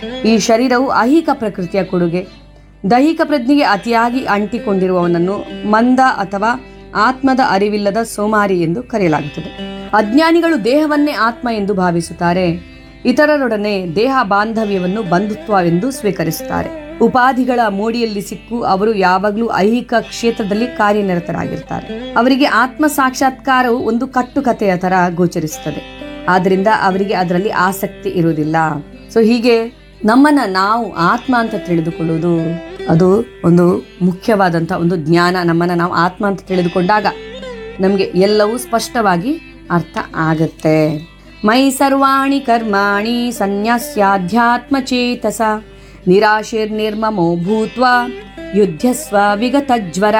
ಈ ಶರೀರವು ಐಹಿಕ ಪ್ರಕೃತಿಯ ಕೊಡುಗೆ ದೈಹಿಕ ಪ್ರಜ್ಞೆಗೆ ಅತಿಯಾಗಿ ಅಂಟಿಕೊಂಡಿರುವವನನ್ನು ಮಂದ ಅಥವಾ ಆತ್ಮದ ಅರಿವಿಲ್ಲದ ಸೋಮಾರಿ ಎಂದು ಕರೆಯಲಾಗುತ್ತದೆ ಅಜ್ಞಾನಿಗಳು ದೇಹವನ್ನೇ ಆತ್ಮ ಎಂದು ಭಾವಿಸುತ್ತಾರೆ ಇತರರೊಡನೆ ದೇಹ ಬಾಂಧವ್ಯವನ್ನು ಬಂಧುತ್ವವೆಂದು ಸ್ವೀಕರಿಸುತ್ತಾರೆ ಉಪಾಧಿಗಳ ಮೋಡಿಯಲ್ಲಿ ಸಿಕ್ಕು ಅವರು ಯಾವಾಗಲೂ ಐಹಿಕ ಕ್ಷೇತ್ರದಲ್ಲಿ ಕಾರ್ಯನಿರತರಾಗಿರ್ತಾರೆ ಅವರಿಗೆ ಆತ್ಮ ಸಾಕ್ಷಾತ್ಕಾರವು ಒಂದು ಕಟ್ಟುಕತೆಯ ತರ ಗೋಚರಿಸುತ್ತದೆ ಆದ್ರಿಂದ ಅವರಿಗೆ ಅದರಲ್ಲಿ ಆಸಕ್ತಿ ಇರುವುದಿಲ್ಲ ಸೊ ಹೀಗೆ ನಮ್ಮನ್ನ ನಾವು ಆತ್ಮ ಅಂತ ತಿಳಿದುಕೊಳ್ಳುವುದು ಅದು ಒಂದು ಮುಖ್ಯವಾದಂಥ ಒಂದು ಜ್ಞಾನ ನಮ್ಮನ್ನ ನಾವು ಆತ್ಮ ಅಂತ ತಿಳಿದುಕೊಂಡಾಗ ನಮಗೆ ಎಲ್ಲವೂ ಸ್ಪಷ್ಟವಾಗಿ ಅರ್ಥ ಆಗತ್ತೆ ಮೈ ಸರ್ವಾಣಿ ಕರ್ಮಾಣಿ ಸನ್ಯಾಸ್ಯಾಧ್ಯಾತ್ಮ ಚೇತಸ ನಿರಾಶಿರ್ನಿರ್ಮಮೋ ಭೂತ್ವ ಯುದ್ಧಸ್ವ ವಿಗತಜ್ವರ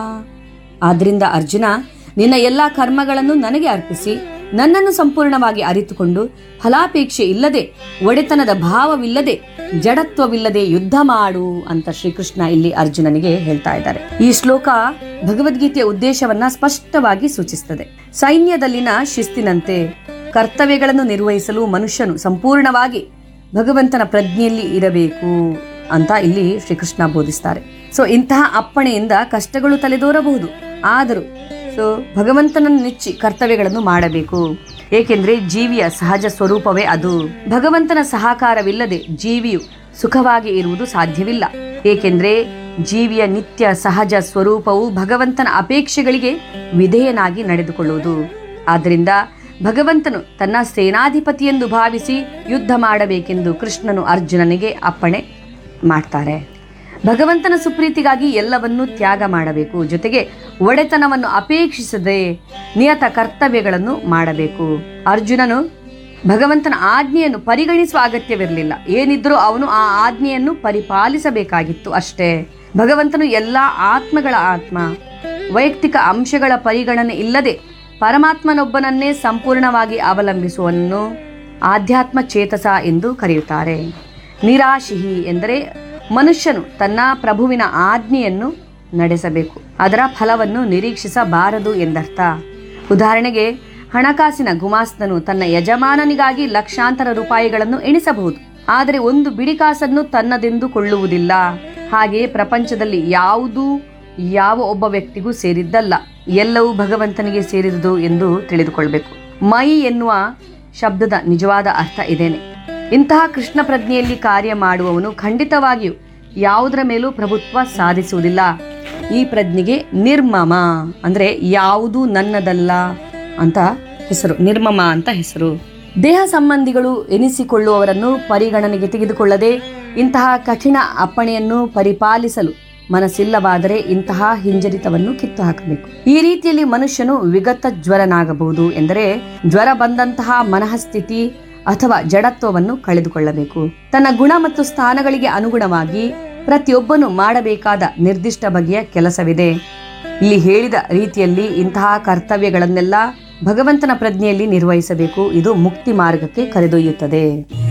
ಆದ್ರಿಂದ ಅರ್ಜುನ ನಿನ್ನ ಎಲ್ಲಾ ಕರ್ಮಗಳನ್ನು ನನಗೆ ಅರ್ಪಿಸಿ ನನ್ನನ್ನು ಸಂಪೂರ್ಣವಾಗಿ ಅರಿತುಕೊಂಡು ಫಲಾಪೇಕ್ಷೆ ಇಲ್ಲದೆ ಒಡೆತನದ ಭಾವವಿಲ್ಲದೆ ಜಡತ್ವವಿಲ್ಲದೆ ಯುದ್ಧ ಮಾಡು ಅಂತ ಶ್ರೀಕೃಷ್ಣ ಇಲ್ಲಿ ಅರ್ಜುನನಿಗೆ ಹೇಳ್ತಾ ಇದ್ದಾರೆ ಈ ಶ್ಲೋಕ ಭಗವದ್ಗೀತೆಯ ಉದ್ದೇಶವನ್ನ ಸ್ಪಷ್ಟವಾಗಿ ಸೂಚಿಸುತ್ತದೆ ಸೈನ್ಯದಲ್ಲಿನ ಶಿಸ್ತಿನಂತೆ ಕರ್ತವ್ಯಗಳನ್ನು ನಿರ್ವಹಿಸಲು ಮನುಷ್ಯನು ಸಂಪೂರ್ಣವಾಗಿ ಭಗವಂತನ ಪ್ರಜ್ಞೆಯಲ್ಲಿ ಇರಬೇಕು ಅಂತ ಇಲ್ಲಿ ಶ್ರೀಕೃಷ್ಣ ಬೋಧಿಸ್ತಾರೆ ಸೊ ಇಂತಹ ಅಪ್ಪಣೆಯಿಂದ ಕಷ್ಟಗಳು ತಲೆದೋರಬಹುದು ಆದರೂ ಸೊ ಭಗವಂತನನ್ನು ನೆಚ್ಚಿ ಕರ್ತವ್ಯಗಳನ್ನು ಮಾಡಬೇಕು ಏಕೆಂದ್ರೆ ಜೀವಿಯ ಸಹಜ ಸ್ವರೂಪವೇ ಅದು ಭಗವಂತನ ಸಹಕಾರವಿಲ್ಲದೆ ಜೀವಿಯು ಸುಖವಾಗಿ ಇರುವುದು ಸಾಧ್ಯವಿಲ್ಲ ಏಕೆಂದ್ರೆ ಜೀವಿಯ ನಿತ್ಯ ಸಹಜ ಸ್ವರೂಪವು ಭಗವಂತನ ಅಪೇಕ್ಷೆಗಳಿಗೆ ವಿಧೇಯನಾಗಿ ನಡೆದುಕೊಳ್ಳುವುದು ಆದ್ದರಿಂದ ಭಗವಂತನು ತನ್ನ ಸೇನಾಧಿಪತಿಯೆಂದು ಭಾವಿಸಿ ಯುದ್ಧ ಮಾಡಬೇಕೆಂದು ಕೃಷ್ಣನು ಅರ್ಜುನನಿಗೆ ಅಪ್ಪಣೆ ಮಾಡ್ತಾರೆ ಭಗವಂತನ ಸುಪ್ರೀತಿಗಾಗಿ ಎಲ್ಲವನ್ನೂ ತ್ಯಾಗ ಮಾಡಬೇಕು ಜೊತೆಗೆ ಒಡೆತನವನ್ನು ಅಪೇಕ್ಷಿಸದೆ ನಿಯತ ಕರ್ತವ್ಯಗಳನ್ನು ಮಾಡಬೇಕು ಅರ್ಜುನನು ಭಗವಂತನ ಆಜ್ಞೆಯನ್ನು ಪರಿಗಣಿಸುವ ಅಗತ್ಯವಿರಲಿಲ್ಲ ಏನಿದ್ರೂ ಅವನು ಆ ಆಜ್ಞೆಯನ್ನು ಪರಿಪಾಲಿಸಬೇಕಾಗಿತ್ತು ಅಷ್ಟೇ ಭಗವಂತನು ಎಲ್ಲ ಆತ್ಮಗಳ ಆತ್ಮ ವೈಯಕ್ತಿಕ ಅಂಶಗಳ ಪರಿಗಣನೆ ಇಲ್ಲದೆ ಪರಮಾತ್ಮನೊಬ್ಬನನ್ನೇ ಸಂಪೂರ್ಣವಾಗಿ ಅವಲಂಬಿಸುವನ್ನು ಆಧ್ಯಾತ್ಮ ಚೇತಸ ಎಂದು ಕರೆಯುತ್ತಾರೆ ನಿರಾಶಿಹಿ ಎಂದರೆ ಮನುಷ್ಯನು ತನ್ನ ಪ್ರಭುವಿನ ಆಜ್ಞೆಯನ್ನು ನಡೆಸಬೇಕು ಅದರ ಫಲವನ್ನು ನಿರೀಕ್ಷಿಸಬಾರದು ಎಂದರ್ಥ ಉದಾಹರಣೆಗೆ ಹಣಕಾಸಿನ ಗುಮಾಸ್ತನು ತನ್ನ ಯಜಮಾನನಿಗಾಗಿ ಲಕ್ಷಾಂತರ ರೂಪಾಯಿಗಳನ್ನು ಎಣಿಸಬಹುದು ಆದರೆ ಒಂದು ಬಿಡಿಕಾಸನ್ನು ತನ್ನದೆಂದು ಕೊಳ್ಳುವುದಿಲ್ಲ ಹಾಗೆಯೇ ಪ್ರಪಂಚದಲ್ಲಿ ಯಾವುದೂ ಯಾವ ಒಬ್ಬ ವ್ಯಕ್ತಿಗೂ ಸೇರಿದ್ದಲ್ಲ ಎಲ್ಲವೂ ಭಗವಂತನಿಗೆ ಸೇರಿದುದು ಎಂದು ತಿಳಿದುಕೊಳ್ಬೇಕು ಮೈ ಎನ್ನುವ ಶಬ್ದದ ನಿಜವಾದ ಅರ್ಥ ಇದೇನೆ ಇಂತಹ ಕೃಷ್ಣ ಪ್ರಜ್ಞೆಯಲ್ಲಿ ಕಾರ್ಯ ಮಾಡುವವನು ಖಂಡಿತವಾಗಿಯೂ ಯಾವುದರ ಮೇಲೂ ಪ್ರಭುತ್ವ ಸಾಧಿಸುವುದಿಲ್ಲ ಈ ಪ್ರಜ್ಞೆಗೆ ನಿರ್ಮಮ ಅಂದ್ರೆ ಯಾವುದು ನನ್ನದಲ್ಲ ಅಂತ ಹೆಸರು ನಿರ್ಮಮ ಅಂತ ಹೆಸರು ದೇಹ ಸಂಬಂಧಿಗಳು ಎನಿಸಿಕೊಳ್ಳುವವರನ್ನು ಪರಿಗಣನೆಗೆ ತೆಗೆದುಕೊಳ್ಳದೆ ಇಂತಹ ಕಠಿಣ ಅಪ್ಪಣೆಯನ್ನು ಪರಿಪಾಲಿಸಲು ಮನಸ್ಸಿಲ್ಲವಾದರೆ ಇಂತಹ ಹಿಂಜರಿತವನ್ನು ಕಿತ್ತು ಹಾಕಬೇಕು ಈ ರೀತಿಯಲ್ಲಿ ಮನುಷ್ಯನು ವಿಗತ ಜ್ವರನಾಗಬಹುದು ಎಂದರೆ ಜ್ವರ ಬಂದಂತಹ ಮನಃಸ್ಥಿತಿ ಅಥವಾ ಜಡತ್ವವನ್ನು ಕಳೆದುಕೊಳ್ಳಬೇಕು ತನ್ನ ಗುಣ ಮತ್ತು ಸ್ಥಾನಗಳಿಗೆ ಅನುಗುಣವಾಗಿ ಪ್ರತಿಯೊಬ್ಬನು ಮಾಡಬೇಕಾದ ನಿರ್ದಿಷ್ಟ ಬಗೆಯ ಕೆಲಸವಿದೆ ಇಲ್ಲಿ ಹೇಳಿದ ರೀತಿಯಲ್ಲಿ ಇಂತಹ ಕರ್ತವ್ಯಗಳನ್ನೆಲ್ಲ ಭಗವಂತನ ಪ್ರಜ್ಞೆಯಲ್ಲಿ ನಿರ್ವಹಿಸಬೇಕು ಇದು ಮುಕ್ತಿ ಮಾರ್ಗಕ್ಕೆ ಕರೆದೊಯ್ಯುತ್ತದೆ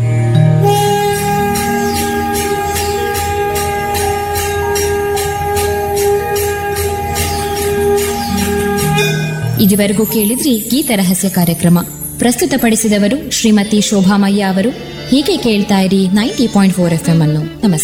ಇದುವರೆಗೂ ಕೇಳಿದ್ರಿ ಗೀತ ರಹಸ್ಯ ಕಾರ್ಯಕ್ರಮ ಪ್ರಸ್ತುತಪಡಿಸಿದವರು ಶ್ರೀಮತಿ ಶೋಭಾಮಯ್ಯ ಅವರು ಹೀಗೆ ಕೇಳ್ತಾ ಇರಿ ninety point four F M ಅನ್ನು ನಮಸ್ಕಾರ